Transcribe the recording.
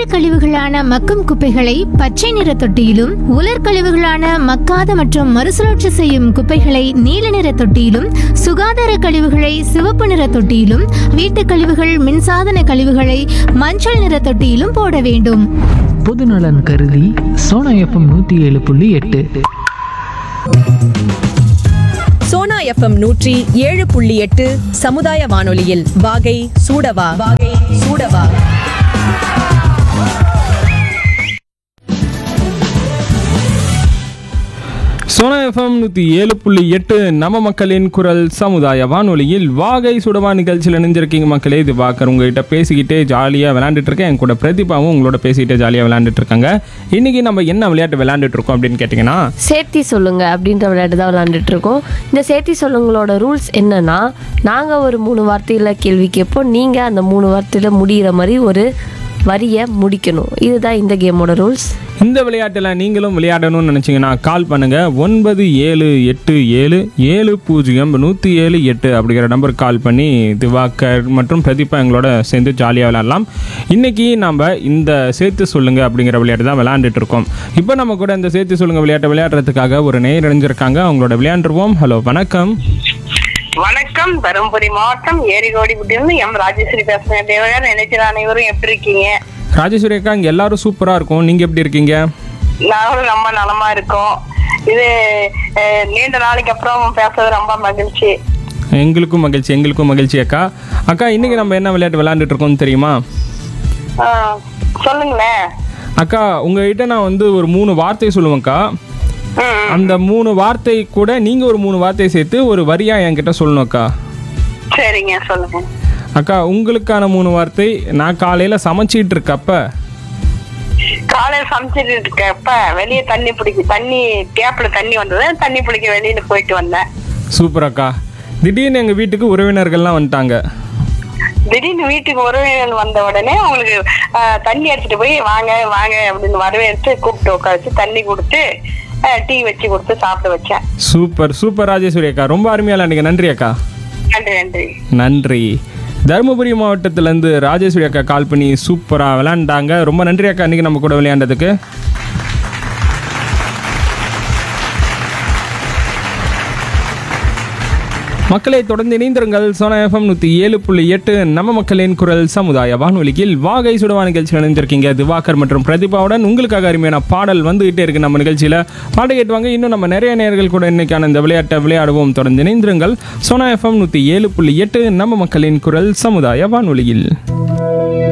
வீட்டு கழிவுகளான மக்கும் குப்பைகளை பச்சை நிற தொட்டியிலும் உலர் கழிவுகளான மக்காத மற்றும் மறுசுழற்சி செய்யும் குப்பைகளை நீல நிற தொட்டியிலும் சுகாதார கழிவுகளை சிவப்பு நிற தொட்டியிலும் வீட்டு கழிவுகள் மின்சாதன கழிவுகளை மஞ்சள் நிற தொட்டியிலும் போட வேண்டும் பொதுநலன் கருதி சோனா எஃப்எம் நூற்றி ஏழு புள்ளி எட்டு சோனா எஃப்எம் நூற்றி ஏழு புள்ளி எட்டு சமுதாய வானொலியில் வாகை சூடவா வாகை சூடவா சோனா எஃப்எம் நூற்றி ஏழு புள்ளி எட்டு நம்ம மக்களின் குரல் சமுதாய வானொலியில் வாகை சுடவா நிகழ்ச்சியில் இணைஞ்சிருக்கீங்க மக்களே இது பார்க்குற உங்ககிட்ட பேசிக்கிட்டே ஜாலியாக விளையாண்டுட்டு இருக்கேன் என் கூட பிரதீபாவும் உங்களோட பேசிக்கிட்டே ஜாலியாக விளையாண்டுட்டு இருக்காங்க இன்னைக்கு நம்ம என்ன விளையாட்டு விளையாண்டுட்டு இருக்கோம் அப்படின்னு கேட்டிங்கன்னா சேர்த்தி சொல்லுங்க அப்படின்ற விளையாட்டு தான் விளையாண்டுட்டு இருக்கோம் இந்த சேர்த்தி சொல்லுங்களோட ரூல்ஸ் என்னன்னா நாங்கள் ஒரு மூணு வார்த்தையில் கேள்வி கேட்போம் நீங்கள் அந்த மூணு வார்த்தையில் முடிகிற மாதிரி ஒரு வரியை முடிக்கணும் இதுதான் இந்த கேமோட ரூல்ஸ் இந்த விளையாட்டில் நீங்களும் விளையாடணும்னு நினச்சிங்கன்னா கால் பண்ணுங்கள் ஒன்பது ஏழு எட்டு ஏழு ஏழு பூஜ்ஜியம் நூற்றி ஏழு எட்டு அப்படிங்கிற நம்பருக்கு கால் பண்ணி திவாகர் மற்றும் பிரதீபா எங்களோட சேர்ந்து ஜாலியாக விளையாடலாம் இன்றைக்கி நம்ம இந்த சேர்த்து சொல்லுங்க அப்படிங்கிற விளையாட்டு தான் விளையாண்டுட்டு இருக்கோம் இப்போ நம்ம கூட இந்த சேர்த்து சொல்லுங்க விளையாட்டை விளையாடுறதுக்காக ஒரு நேர் இணைஞ்சிருக்காங்க அவங்களோட விளையாண்டுருவோம் ஹலோ வணக்கம் வணக்கம் தருமபுரி மாவட்டம் ஏரிகோடிபுட்டிலிருந்து எம் ராஜேஸ்வரி பேசுறேன் தேவையான நினைக்கிற அனைவரும் எப்படி இருக்கீங்க ராஜேஸ்வரி அக்கா இங்கே எல்லாரும் சூப்பராக இருக்கும் நீங்கள் எப்படி இருக்கீங்க நாங்களும் ரொம்ப நலமா இருக்கோம் இது அஹ், நீண்ட நாளைக்கு அப்புறம் பேசுறது ரொம்ப மகிழ்ச்சி எங்களுக்கும் மகிழ்ச்சி எங்களுக்கும் மகிழ்ச்சி அக்கா அக்கா இன்றைக்கி நம்ம என்ன விளையாட்டு விளையாண்டுட்டு இருக்கோம்னு தெரியுமா ஆஹ், சொல்லுங்களேன் அக்கா உங்ககிட்ட நான் வந்து ஒரு மூணு வார்த்தை சொல்லுவேன்க்கா ம், அந்த மூணு வார்த்தை கூட நீங்க ஒரு மூணு வார்த்தை சேர்த்து ஒரு வரியா என்கிட்ட சொல்லணும் அக்கா சரிங்க சொல்லுங்க அக்கா உங்களுக்கான மூணு வார்த்தை நான் காலையில சமைச்சிட்டு இருக்கப்ப காலையில சமைச்சிட்டு இருக்கப்ப வெளியே தண்ணி பிடிக்க தண்ணி டேப்ல தண்ணி வந்தது தண்ணி பிடிக்க வெளியில போயிட்டு வந்தேன் சூப்பர் அக்கா திடீர்னு எங்க வீட்டுக்கு உறவினர்கள்லாம் வந்துட்டாங்க திடீர்னு வீட்டுக்கு உறவினர்கள் வந்த உடனே அவங்களுக்கு ஆஹ், தண்ணி எடுத்துட்டு போய் வாங்க வாங்க அப்படின்னு வரவேற்று கூப்பிட்டு உட்கார வச்சு தண்ணி கொடுத்து ஆஹ், டீ வச்சு கொடுத்து சாப்பிட வச்சேன் சூப்பர் சூப்பர் ராஜேஸ்வரி அக்கா ரொம்ப அருமையா விளையாடுங்க நன்றி அக்கா நன்றி நன்றி நன்றி தருமபுரி மாவட்டத்திலேருந்து ராஜேஸ்வரி அக்கா கால் பண்ணி சூப்பராக விளையாண்டாங்க ரொம்ப நன்றி அக்கா இன்னைக்கு நம்ம கூட விளையாண்டதுக்கு மக்களை தொடர்ந்து இணைந்திருங்கள் சோனா எஃப்எம் நூற்றி ஏழு புள்ளி எட்டு நம்ம மக்களின் குரல் சமுதாய வானொலியில் வாகை சுடவா நிகழ்ச்சியில் இணைஞ்சிருக்கீங்க திவாகர் மற்றும் பிரதீபாவுடன் உங்களுக்காக அருமையான பாடல் வந்துகிட்டே இருக்கு நம்ம நிகழ்ச்சியில் பாட்டு கேட்டுவாங்க இன்னும் நம்ம நிறைய நேர்கள் கூட இன்னைக்கான இந்த விளையாட்டை விளையாடுவோம் தொடர்ந்து இணைந்திருங்கள் சோனா எஃப்எம் நூற்றி ஏழு புள்ளி எட்டு நம்ம மக்களின் குரல் சமுதாய வானொலியில்